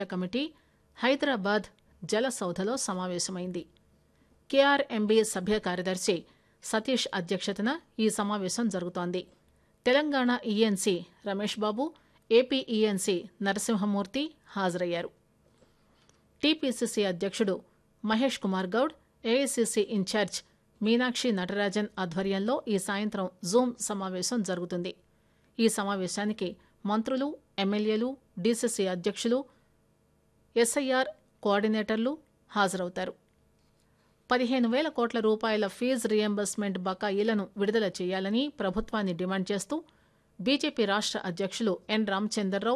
committee Hyderabad జలసౌధలో సమావేశమైంది KRMB సభ్య కార్యదర్శి సతీష్ అధ్యక్షతన ఈ సమావేశం జరుగుతోంది Telangana ENC Ramesh Babu AP ENC Narasimhamurthy హాజరయ్యారు టీపీసీసీ అధ్యక్షుడు మహేష్ కుమార్ గౌడ్ ఏఐసీసీ ఇన్ఛార్జ్ మీనాక్షి నటరాజన్ ఆధ్వర్యంలో ఈ సాయంత్రం జూమ్ సమావేశం జరుగుతుంది ఈ సమావేశానికి మంత్రులు ఎమ్మెల్యేలు డీసీసీ అధ్యక్షులు ఎస్ఐఆర్ కోఆర్డినేటర్లు హాజరవుతారు పదిహేను వేల కోట్ల రూపాయల ఫీజు రియంబర్స్మెంట్ బకాయిలను విడుదల చేయాలని ప్రభుత్వాన్ని డిమాండ్ చేస్తూ బీజేపీ రాష్ట్ర అధ్యక్షులు ఎన్ రామచందర్రావు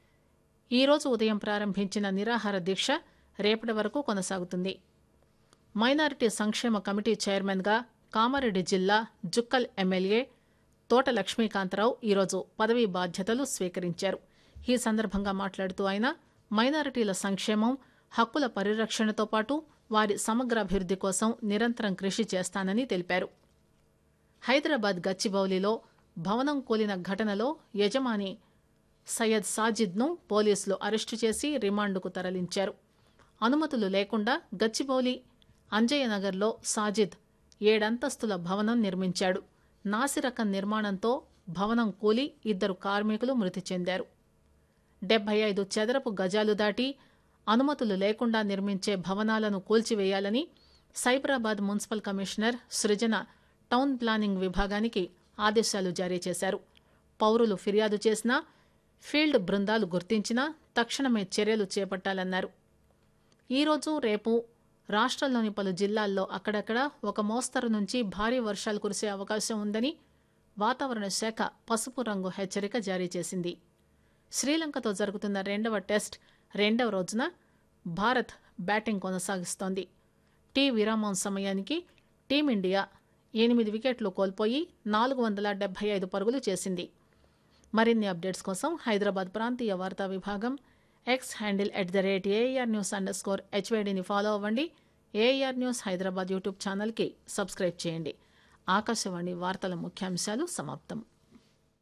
ఈరోజు ఉదయం ప్రారంభించిన నిరాహార దీక్ష రేపటి వరకు కొనసాగుతుంది మైనారిటీ సంక్షేమ కమిటీ చైర్మన్గా కామారెడ్డి జిల్లా జుక్కల్ ఎమ్మెల్యే తోట లక్ష్మీకాంతరావు ఈరోజు పదవీ బాధ్యతలు స్వీకరించారు ఈ సందర్భంగా మాట్లాడుతూ ఆయన మైనారిటీల సంక్షేమం హక్కుల పరిరక్షణతో పాటు వారి సమగ్రాభివృద్ది కోసం నిరంతరం కృషి చేస్తానని తెలిపారు హైదరాబాద్ గచ్చిబౌలిలో భవనం కూలిన ఘటనలో యజమాని సయ్యద్ సాజిద్ను పోలీసులు అరెస్టు చేసి రిమాండ్కు తరలించారు అనుమతులు లేకుండా గచ్చిబౌలి అంజయ్యనగర్లో సాజిద్ ఏడంతస్తుల భవనం నిర్మించాడు నాసిరకం నిర్మాణంతో భవనం కూలి ఇద్దరు కార్మికులు మృతి చెందారు డెబ్బై ఐదు చదరపు గజాలు దాటి అనుమతులు లేకుండా నిర్మించే భవనాలను కూల్చివేయాలని Cyberabad municipal commissioner Srujana town planning విభాగానికి ఆదేశాలు జారీ చేశారు పౌరులు ఫిర్యాదు చేసినా ఫీల్డ్ బృందాలు గుర్తించినా తక్షణమే చర్యలు చేపట్టాలన్నారు ఈరోజు రేపు రాష్ట్రంలోని పలు జిల్లాల్లో అక్కడక్కడ ఒక మోస్తరు నుంచి భారీ వర్షాలు కురిసే అవకాశం ఉందని వాతావరణ శాఖ పసుపు రంగు హెచ్చరిక జారీ చేసింది శ్రీలంకతో జరుగుతున్న రెండవ టెస్ట్ రెండవ రోజున భారత్ బ్యాటింగ్ కొనసాగిస్తోంది టీ విరామం సమయానికి టీమిండియా ఎనిమిది వికెట్లు కోల్పోయి నాలుగు వందల డెబ్బై ఐదు పరుగులు చేసింది మరిన్ని అప్డేట్స్ కోసం హైదరాబాద్ ప్రాంతీయ వార్తా విభాగం X handle at the rate AR news underscore హెచ్వైడిని ఫాలో అవ్వండి ఏఆర్ న్యూస్ హైదరాబాద్ యూట్యూబ్ ఛానల్కి సబ్స్క్రైబ్ చేయండి ఆకాశవాణి వార్తల ముఖ్యాంశాలు సమాప్తం